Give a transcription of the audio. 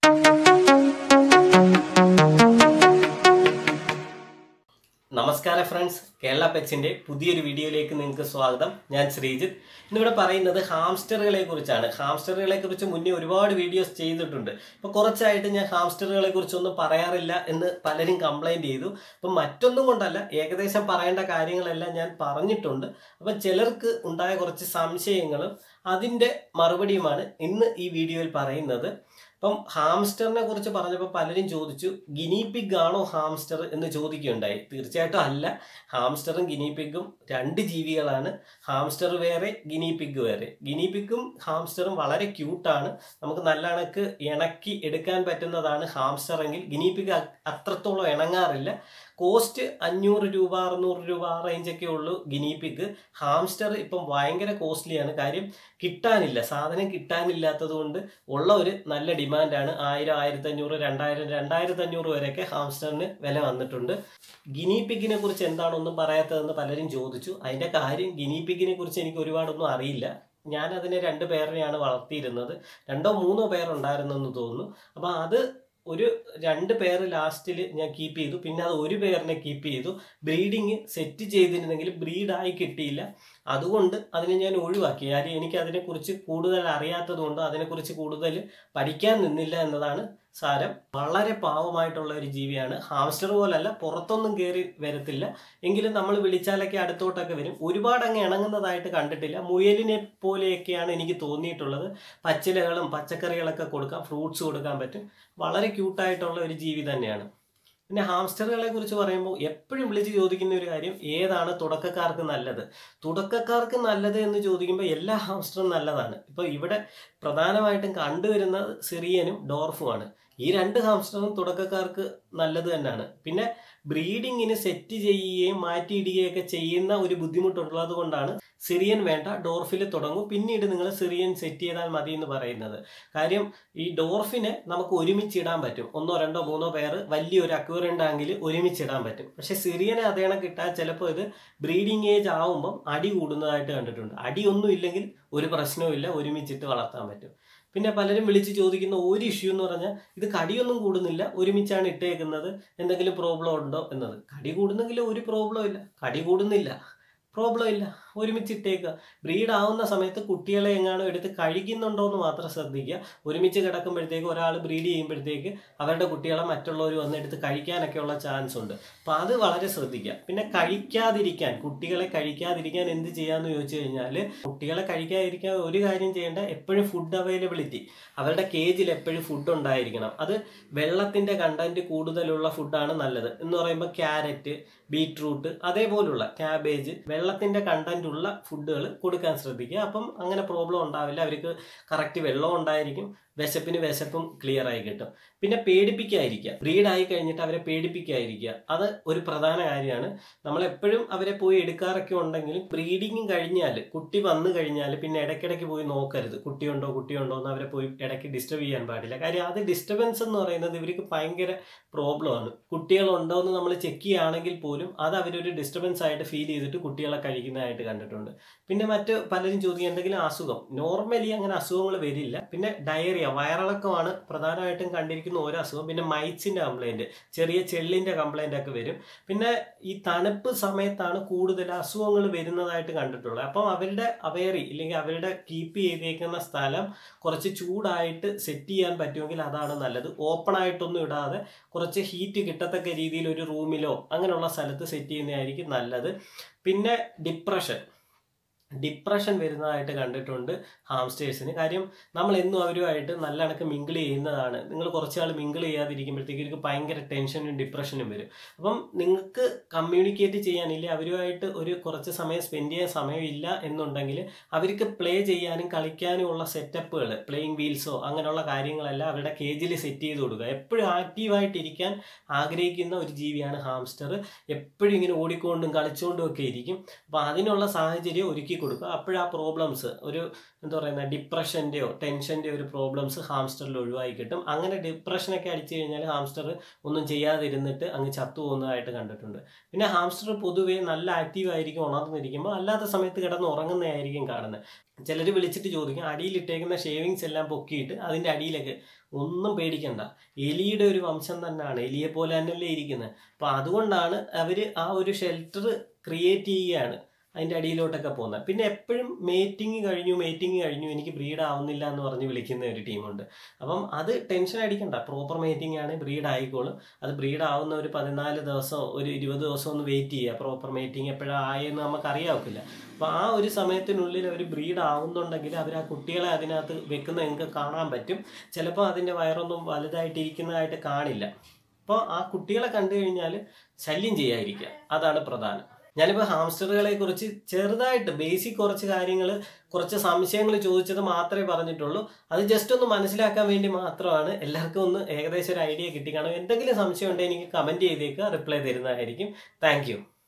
നമസ്കാരം ഫ്രണ്ട്സ് കേരള പെറ്റ്സിന്റെ പുതിയൊരു വീഡിയോയിലേക്ക് നിങ്ങൾക്ക് സ്വാഗതം ഞാൻ ശ്രീജിത്ത് ഇന്നിവിടെ പറയുന്നത് ഹാംസ്റ്ററുകളെ കുറിച്ചാണ് ഹാംസ്റ്ററുകളെ കുറിച്ച് മുന്നേ ഒരുപാട് വീഡിയോസ് ചെയ്തിട്ടുണ്ട് ഇപ്പോൾ കുറച്ചായിട്ട് ഞാൻ ഹാംസ്റ്ററുകളെ കുറിച്ചൊന്നും പറയാറില്ല എന്ന് പലരും കംപ്ലൈൻറ്റ് ചെയ്തു അപ്പം മറ്റൊന്നും കൊണ്ടല്ല ഏകദേശം പറയേണ്ട കാര്യങ്ങളെല്ലാം ഞാൻ പറഞ്ഞിട്ടുണ്ട് അപ്പം ചിലർക്ക് ഉണ്ടായ കുറച്ച് സംശയങ്ങളും അതിൻ്റെ മറുപടിയുമാണ് ഇന്ന് ഈ വീഡിയോയിൽ പറയുന്നത് അപ്പം ഹാംസ്റ്ററിനെ കുറിച്ച് പറഞ്ഞപ്പോൾ പലരും ചോദിച്ചു ഗിനി പിഗ് ആണോ ഹാംസ്റ്റർ എന്ന് ചോദിക്കുകയുണ്ടായി തീർച്ചയായിട്ടും അല്ല ഹാംസ്റ്ററും ഗിനി പിഗും രണ്ട് ജീവികളാണ് ഹാംസ്റ്റർ വേറെ ഗിനി പിഗ് വേറെ ഗിനി പിഗും ഹാംസ്റ്ററും വളരെ ക്യൂട്ടാണ് നമുക്ക് നല്ല കണക്ക് ഇണക്കി എടുക്കാൻ പറ്റുന്നതാണ് ഹാംസ്റ്റർ എങ്കിൽ ഗിനി പിഗ് അത്രത്തോളം ഇണങ്ങാറില്ല കോസ്റ്റ് അഞ്ഞൂറ് രൂപ അറുന്നൂറ് രൂപ ആ റേഞ്ചൊക്കെ ഉള്ളൂ ഗിനി പിഗ് ഹാംസ്റ്റർ ഇപ്പം ഭയങ്കര കോസ്റ്റ്ലിയാണ് കാര്യം കിട്ടാനില്ല സാധനം കിട്ടാനില്ലാത്തത് കൊണ്ട് ഉള്ള ഒരു നല്ല ഡിമാൻഡാണ് ആയിരം ആയിരത്തഞ്ഞൂറ് രണ്ടായിരം രണ്ടായിരത്തി അഞ്ഞൂറ് വരെയൊക്കെ ഹാംസ്റ്ററിന് വില വന്നിട്ടുണ്ട് ഗിനി പിഗിനെ കുറിച്ച് എന്താണൊന്നും പറയാത്തതെന്ന് പലരും ചോദിച്ചു അതിൻ്റെ കാര്യം ഗിനി പിഗിനെ കുറിച്ച് എനിക്ക് ഒരുപാടൊന്നും അറിയില്ല ഞാൻ അതിനെ രണ്ട് പേരിനെയാണ് വളർത്തിയിരുന്നത് രണ്ടോ മൂന്നോ പേരുണ്ടായിരുന്നെന്ന് തോന്നുന്നു അപ്പോൾ അത് ഒരു രണ്ട് പേര് ലാസ്റ്റിൽ ഞാൻ കീപ്പ് ചെയ്തു പിന്നെ അത് ഒരു പേരിനെ കീപ്പ് ചെയ്തു ബ്രീഡിങ് സെറ്റ് ചെയ്തിരുന്നെങ്കിൽ ബ്രീഡായി കിട്ടിയില്ല അതുകൊണ്ട് അതിനെ ഞാൻ ഒഴിവാക്കി കാര്യം എനിക്ക് അതിനെക്കുറിച്ച് കൂടുതൽ അറിയാത്തത് കൊണ്ട് അതിനെക്കുറിച്ച് കൂടുതൽ പഠിക്കാൻ നിന്നില്ല എന്നതാണ് സാരം വളരെ പാവമായിട്ടുള്ള ഒരു ജീവിയാണ് ഹാംസ്റ്റർ പോലല്ല പുറത്തൊന്നും കയറി വരത്തില്ല എങ്കിലും നമ്മൾ വിളിച്ചാലൊക്കെ അടുത്തോട്ടൊക്കെ വരും ഒരുപാട് അങ്ങ് ഇണങ്ങുന്നതായിട്ട് കണ്ടിട്ടില്ല മുയലിനെ പോലെയൊക്കെയാണ് എനിക്ക് തോന്നിയിട്ടുള്ളത് പച്ചിലകളും പച്ചക്കറികളൊക്കെ കൊടുക്കാം ഫ്രൂട്ട്സ് കൊടുക്കാൻ പറ്റും വളരെ ക്യൂട്ടായിട്ടുള്ള ഒരു ജീവി തന്നെയാണ് പിന്നെ ഹാംസ്റ്ററുകളെ കുറിച്ച് പറയുമ്പോൾ എപ്പോഴും വിളിച്ച് ചോദിക്കുന്ന ഒരു കാര്യം ഏതാണ് തുടക്കക്കാർക്ക് നല്ലത് തുടക്കക്കാർക്ക് നല്ലത് എന്ന് ചോദിക്കുമ്പോൾ എല്ലാ ഹാംസ്റ്ററും നല്ലതാണ് ഇപ്പോൾ ഇവിടെ പ്രധാനമായിട്ടും കണ്ടുവരുന്നത് സിറിയനും ഡോർഫുമാണ് ഈ രണ്ട് ഹാംസ്റ്ററും തുടക്കക്കാർക്ക് നല്ലത് തന്നെയാണ് പിന്നെ ബ്രീഡിങ്ങിന് സെറ്റ് ചെയ്യുകയും മാറ്റിയിടുകയൊക്കെ ചെയ്യുന്ന ഒരു ബുദ്ധിമുട്ടുള്ളത് കൊണ്ടാണ് സിറിയൻ വേണ്ട ഡോർഫിൽ തുടങ്ങും പിന്നീട് നിങ്ങൾ സിറിയൻ സെറ്റ് ചെയ്താൽ മതി എന്ന് പറയുന്നത് കാര്യം ഈ ഡോർഫിനെ നമുക്ക് ഒരുമിച്ചിടാൻ പറ്റും ഒന്നോ രണ്ടോ മൂന്നോ പേർ വലിയൊരു അക്വേറിയം ടാങ്കിൽ ഒരുമിച്ചിടാൻ പറ്റും പക്ഷെ സിറിയനെ അതേണ കിട്ടാൻ ചിലപ്പോൾ ഇത് ബ്രീഡിങ് ഏജ് ആവുമ്പം അടി കൂടുന്നതായിട്ട് കണ്ടിട്ടുണ്ട് അടിയൊന്നും ഇല്ലെങ്കിൽ ഒരു പ്രശ്നവും ഇല്ല ഒരുമിച്ചിട്ട് വളർത്താൻ പറ്റും പിന്നെ പലരും വിളിച്ച് ചോദിക്കുന്ന ഒരു ഇഷ്യൂ എന്ന് പറഞ്ഞാൽ ഇത് കടിയൊന്നും കൂടുന്നില്ല ഒരുമിച്ചാണ് ഇട്ടേക്കുന്നത് എന്തെങ്കിലും പ്രോബ്ലം ഉണ്ടോ എന്നത് കടി കൂടുന്നെങ്കിൽ ഒരു പ്രോബ്ലം ഇല്ല കടി കൂടുന്നില്ല പ്രോബ്ലം ഇല്ല ഒരുമിച്ച് ഇട്ടേക്കുക ബ്രീഡ് ആവുന്ന സമയത്ത് കുട്ടികളെ എങ്ങാനും എടുത്ത് കഴിക്കുന്നുണ്ടോ എന്ന് മാത്രം ശ്രദ്ധിക്കുക ഒരുമിച്ച് കിടക്കുമ്പോഴത്തേക്ക് ഒരാൾ ബ്രീഡ് ചെയ്യുമ്പോഴത്തേക്ക് അവരുടെ കുട്ടികളെ മറ്റുള്ളവർ വന്നെടുത്ത് കഴിക്കാനൊക്കെയുള്ള ചാൻസ് ഉണ്ട് അപ്പോൾ അത് വളരെ ശ്രദ്ധിക്കുക പിന്നെ കഴിക്കാതിരിക്കാൻ കുട്ടികളെ കഴിക്കാതിരിക്കാൻ എന്ത് ചെയ്യാന്ന് ചോദിച്ചു കഴിഞ്ഞാൽ കുട്ടികളെ കഴിക്കാതിരിക്കാൻ ഒരു കാര്യം ചെയ്യേണ്ട എപ്പോഴും ഫുഡ് അവൈലബിലിറ്റി അവരുടെ കേജിൽ എപ്പോഴും ഫുഡ് ഉണ്ടായിരിക്കണം അത് വെള്ളത്തിൻ്റെ കണ്ടന്റ് കൂടുതലുള്ള ഫുഡാണ് നല്ലത് എന്ന് പറയുമ്പോൾ ക്യാരറ്റ് ബീട്രൂട്ട് അതേപോലുള്ള ക്യാബേജ് വെള്ളത്തിൻ്റെ കണ്ടന്റ് ഉള്ള ഫുഡുകൾ കൊടുക്കാൻ ശ്രദ്ധിക്കുക അപ്പം അങ്ങനെ പ്രോബ്ലം ഉണ്ടാവില്ല അവർക്ക് കറക്റ്റ് വെള്ളം ഉണ്ടായിരിക്കും വിശപ്പിന് വിശപ്പും ക്ലിയർ ആയി കിട്ടും പിന്നെ പേടിപ്പിക്കാതിരിക്കുക ബ്രീഡായി കഴിഞ്ഞിട്ട് അവരെ പേടിപ്പിക്കാതിരിക്കുക അത് ഒരു പ്രധാന കാര്യമാണ് നമ്മൾ എപ്പോഴും അവരെ പോയി എടുക്കാറൊക്കെ ഉണ്ടെങ്കിലും ബ്രീഡിങ് കഴിഞ്ഞാൽ കുട്ടി വന്നു കഴിഞ്ഞാൽ പിന്നെ ഇടയ്ക്കിടയ്ക്ക് പോയി നോക്കരുത് കുട്ടിയുണ്ടോ കുട്ടിയുണ്ടോ എന്ന് അവരെ പോയി ഇടയ്ക്ക് ഡിസ്റ്റർബ് ചെയ്യാൻ പാടില്ല കാര്യം അത് ഡിസ്റ്റർബൻസ് എന്ന് പറയുന്നത് ഇവർക്ക് ഭയങ്കര പ്രോബ്ലമാണ് കുട്ടികളുണ്ടോ എന്ന് നമ്മൾ ചെക്ക് ചെയ്യുകയാണെങ്കിൽ പോലും അത് അവരൊരു ഡിസ്റ്റർബൻസ് ആയിട്ട് ഫീൽ ചെയ്തിട്ട് കുട്ടികളെ കഴിക്കുന്നതായിട്ട് കണ്ടിട്ടുണ്ട് പിന്നെ മറ്റ് പലരും ചോദിക്കുക എന്തെങ്കിലും അസുഖം നോർമലി അങ്ങനെ അസുഖങ്ങൾ വരില്ല പിന്നെ ഡയറിയ വയറിളക്കമാണ് പ്രധാനമായിട്ടും കണ്ടിരിക്കുന്ന ഒരു അസുഖം പിന്നെ മൈറ്റ്സിൻ്റെ കംപ്ലൈൻറ്റ് ചെറിയ ചെള്ളിൻ്റെ കംപ്ലൈൻ്റ് ഒക്കെ വരും പിന്നെ ഈ തണുപ്പ് സമയത്താണ് കൂടുതൽ അസുഖങ്ങൾ വരുന്നതായിട്ട് കണ്ടിട്ടുള്ളത് അപ്പം അവരുടെ അവയറി ഇല്ലെങ്കിൽ അവരുടെ കീപ്പ് ചെയ്തേക്കുന്ന സ്ഥലം കുറച്ച് ചൂടായിട്ട് സെറ്റ് ചെയ്യാൻ പറ്റുമെങ്കിൽ അതാണ് നല്ലത് ഓപ്പൺ ആയിട്ടൊന്നും ഇടാതെ കുറച്ച് ഹീറ്റ് കിട്ടത്തക്ക രീതിയിൽ ഒരു റൂമിലോ അങ്ങനെയുള്ള സ്ഥലത്ത് സെറ്റ് ചെയ്യുന്നതായിരിക്കും നല്ലത് പിന്നെ ഡിപ്രഷൻ ഡിപ്രഷൻ വരുന്നതായിട്ട് കണ്ടിട്ടുണ്ട് ഹാംസ്റ്റേഴ്സിന് കാര്യം നമ്മൾ എന്നും അവരുമായിട്ട് നല്ല കണക്ക് മിങ്കിൾ ചെയ്യുന്നതാണ് നിങ്ങൾ കുറച്ചാൾ മിങ്കിൾ ചെയ്യാതിരിക്കുമ്പോഴത്തേക്ക് ഇവർക്ക് ഭയങ്കര ടെൻഷനും ഡിപ്രഷനും വരും അപ്പം നിങ്ങൾക്ക് കമ്മ്യൂണിക്കേറ്റ് ചെയ്യാനില്ല അവരുമായിട്ട് ഒരു കുറച്ച് സമയം സ്പെൻഡ് ചെയ്യാൻ സമയമില്ല എന്നുണ്ടെങ്കിൽ അവർക്ക് പ്ലേ ചെയ്യാനും കളിക്കാനും ഉള്ള സെറ്റപ്പുകൾ പ്ലേയിങ് വീൽസോ അങ്ങനെയുള്ള കാര്യങ്ങളെല്ലാം അവരുടെ കേജിൽ സെറ്റ് ചെയ്ത് കൊടുക്കുക എപ്പോഴും ആക്റ്റീവായിട്ടിരിക്കാൻ ആഗ്രഹിക്കുന്ന ഒരു ജീവിയാണ് ഹാംസ്റ്റർ എപ്പോഴും ഇങ്ങനെ ഓടിക്കൊണ്ടും കളിച്ചുകൊണ്ടും ഒക്കെ ഇരിക്കും അപ്പോൾ അതിനുള്ള സാഹചര്യം ഒരുക്കി കൊടുക്കുക അപ്പോഴാ പ്രോബ്ലംസ് ഒരു എന്താ പറയുന്ന ഡിപ്രഷൻ്റെയോ ടെൻഷൻ്റെയോ ഒരു പ്രോബ്ലംസ് ഹാംസ്റ്ററിൽ ഒഴിവായി കിട്ടും അങ്ങനെ ഡിപ്രഷനൊക്കെ അടിച്ചു കഴിഞ്ഞാൽ ഹാംസ്റ്റർ ഒന്നും ചെയ്യാതിരുന്നിട്ട് അങ്ങ് ചത്തു പോകുന്നതായിട്ട് കണ്ടിട്ടുണ്ട് പിന്നെ ഹാംസ്റ്റർ പൊതുവേ നല്ല ആക്റ്റീവ് ആയിരിക്കും ഉണർന്നിരിക്കുമ്പോൾ അല്ലാത്ത സമയത്ത് കിടന്ന് ഉറങ്ങുന്നതായിരിക്കും കാണുന്നത് ചിലർ വിളിച്ചിട്ട് ചോദിക്കും അടിയിലിട്ടേക്കുന്ന ഷേവിങ്സ് എല്ലാം പൊക്കിയിട്ട് അതിൻ്റെ അടിയിലൊക്കെ ഒന്നും പേടിക്കണ്ട എലിയുടെ ഒരു വംശം തന്നെയാണ് എലിയെ പോലെ തന്നെയല്ലേ ഇരിക്കുന്നത് അപ്പോൾ അതുകൊണ്ടാണ് അവർ ആ ഒരു ഷെൽട്ടർ ക്രിയേറ്റ് ചെയ്യുകയാണ് അതിൻ്റെ അടിയിലോട്ടൊക്കെ പോകുന്നത് പിന്നെ എപ്പോഴും മേറ്റിംഗ് കഴിഞ്ഞു മേറ്റിംഗ് കഴിഞ്ഞു എനിക്ക് ബ്രീഡ് ആവുന്നില്ല എന്ന് പറഞ്ഞ് വിളിക്കുന്ന ഒരു ടീമുണ്ട് അപ്പം അത് ടെൻഷൻ അടിക്കണ്ട പ്രോപ്പർ മേറ്റിംഗ് ആണ് ബ്രീഡ് ആയിക്കോളും അത് ബ്രീഡ് ആവുന്ന ഒരു പതിനാല് ദിവസം ഒരു ഇരുപത് ദിവസം ഒന്ന് വെയിറ്റ് ചെയ്യുക പ്രോപ്പർ മേറ്റിംഗ് എപ്പോഴാണ് ആയെന്ന് നമുക്ക് അറിയാവില്ല അപ്പോൾ ആ ഒരു സമയത്തിനുള്ളിൽ അവർ ബ്രീഡ് ആവുന്നുണ്ടെങ്കിൽ അവർ ആ കുട്ടികളെ അതിനകത്ത് വെക്കുന്ന നിങ്ങൾക്ക് കാണാൻ പറ്റും ചിലപ്പോൾ അതിൻ്റെ വയറൊന്നും വലുതായിട്ടിരിക്കുന്നതായിട്ട് കാണില്ല അപ്പോൾ ആ കുട്ടികളെ കണ്ടു കഴിഞ്ഞാൽ ശല്യം ചെയ്യാതിരിക്കുക അതാണ് പ്രധാനം ഞാനിപ്പോൾ ഹാംസ്റ്ററുകളെ കുറിച്ച് ചെറുതായിട്ട് ബേസിക് കുറച്ച് കാര്യങ്ങൾ കുറച്ച് സംശയങ്ങൾ ചോദിച്ചത് മാത്രമേ പറഞ്ഞിട്ടുള്ളൂ അത് ജസ്റ്റ് ഒന്ന് മനസ്സിലാക്കാൻ വേണ്ടി മാത്രമാണ് എല്ലാവർക്കും ഒന്ന് ഏകദേശം ഒരു ഐഡിയ കിട്ടി കാണും എന്തെങ്കിലും സംശയം ഉണ്ടെങ്കിൽ എനിക്ക് കമൻറ്റ് ചെയ്തേക്കുക റിപ്ലൈ തരുന്നതായിരിക്കും താങ്ക്